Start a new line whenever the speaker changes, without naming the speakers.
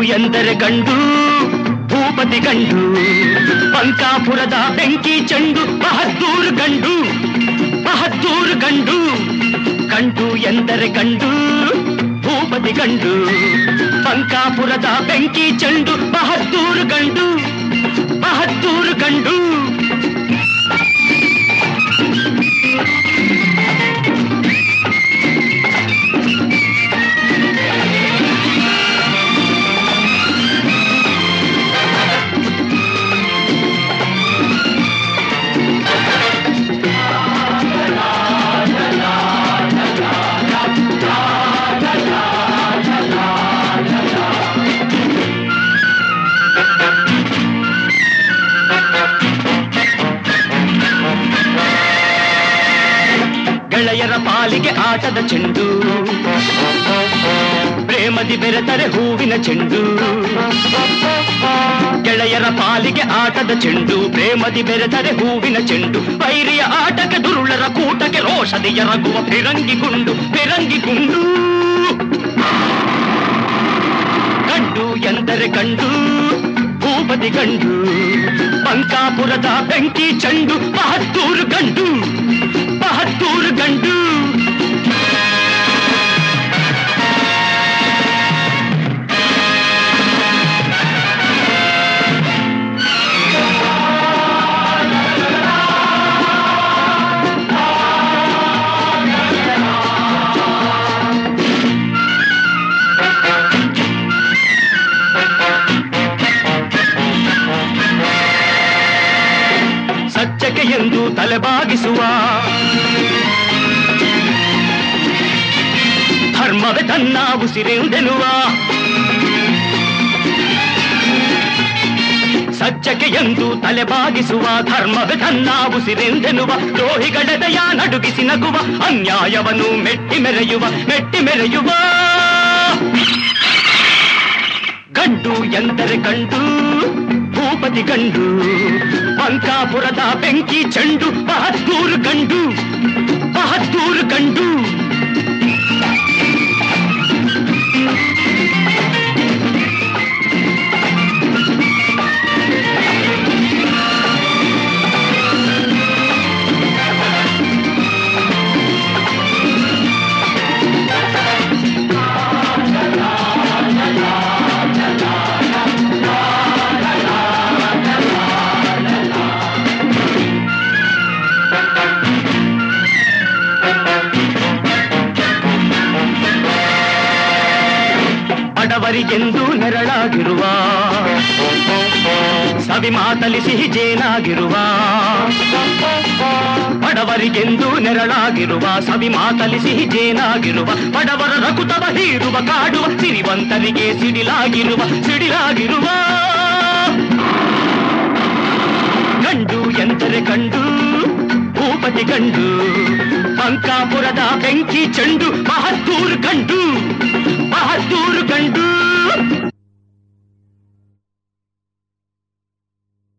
ಎಂದರೆ ಗಂಡು ಭೂಪತಿ ಗಂಡು ಪಂಕಾಪುರದ ಬೆಂಕಿ ಚೆಂಡು ಬಹದ್ದೂರು ಗಂಡು ಬಹದ್ದೂರು ಗಂಡು ಗಂಡು ಎಂದರೆ ಗಂಡು ಭೂಪತಿ ಗಂಡು ಪಂಕಾಪುರದ ಬೆಂಕಿ ಚೆಂಡು ಬಹದ್ದೂರು ಗಂಡು ಬಹದ್ದೂರು ಗಂಡು ಗೆಳೆಯರ ಪಾಲಿಗೆ ಆಟದ ಚೆಂಡು ಪ್ರೇಮದಿ ಬೆರೆತರೆ ಹೂವಿನ ಚೆಂಡು ಗೆಳೆಯರ ಪಾಲಿಗೆ ಆಟದ ಚೆಂಡು ಪ್ರೇಮದಿ ಬೆರೆತರೆ ಹೂವಿನ ಚೆಂಡು ವೈರಿಯ ಆಟಕ್ಕೆ ದುರುಳರ ಕೂಟಕ್ಕೆ ರೋಷದಿ ಎರಗುವ ಫಿರಂಗಿ ಗುಂಡು ಫಿರಂಗಿ ಗುಂಡು ಗಂಡು ಎಂದರೆ ಗಂಡು ಭೂಪತಿ ಗಂಡು ಪಂಕಾಪುರದ ಬೆಂಕಿ ಚೆಂಡು ಬಹದ್ದೂರು ಗಂಡು ಬಹದ್ದೂರು ಗಂಡು ಸಚ್ಚಕ್ಕೆ ಎಂದು ತಲೆಬಾಗಿಸುವ ಧರ್ಮವೇ ತನ್ನ ಉಸಿರೆಂದೆನುವ ಸಜ್ಜಕ್ಕೆ ಎಂದು ತಲೆಬಾಗಿಸುವ ಧರ್ಮವೇ ತನ್ನ ಉಸಿರೆಂದೆನುವ ದ್ರೋಹಿಗಳೆದೆಯ ನಡುಗಿಸಿ ನಗುವ ಅನ್ಯಾಯವನ್ನು ಮೆಟ್ಟಿ ಮೆರೆಯುವ ಮೆಟ್ಟಿ ಮೆರೆಯುವ ಗಂಡು ಎಂದರೆ ಗಂಡು ಭೂಪತಿ ಗಂಡು ಪಂಕಾಪುರದ ಬೆಂಕಿ ಚೆಂಡು ಬಹದ್ದೂರು ಗಂಡು ಬಹದ್ದೂರು ಗಂಡು ಬಡವರಿಗೆಂದು ನೆರಳಾಗಿರುವ ಸವಿ ಮಾತಲಿ ಸಿಹಿ ಜೇನಾಗಿರುವ ಬಡವರಿಗೆಂದು ನೆರಳಾಗಿರುವ ಸವಿ ಮಾತಲಿ ಸಿಹಿ ಜೇನಾಗಿರುವ ಬಡವರ ರಕುತವ ಹೀರುವ ಕಾಡುವ ಸಿರಿವಂತರಿಗೆ ಸಿಡಿಲಾಗಿರುವ ಸಿಡಿಲಾಗಿರುವ ಗಂಡು ಎಂದರೆ ಗಂಡು ಭೂಪತಿ ಗಂಡು ಪಂಕಾಪುರದ ಬೆಂಕಿ ಚೆಂಡು ಬಹದ್ದೂರು ಗಂಡು ಬಹದ್ದೂರು ಗಂಡು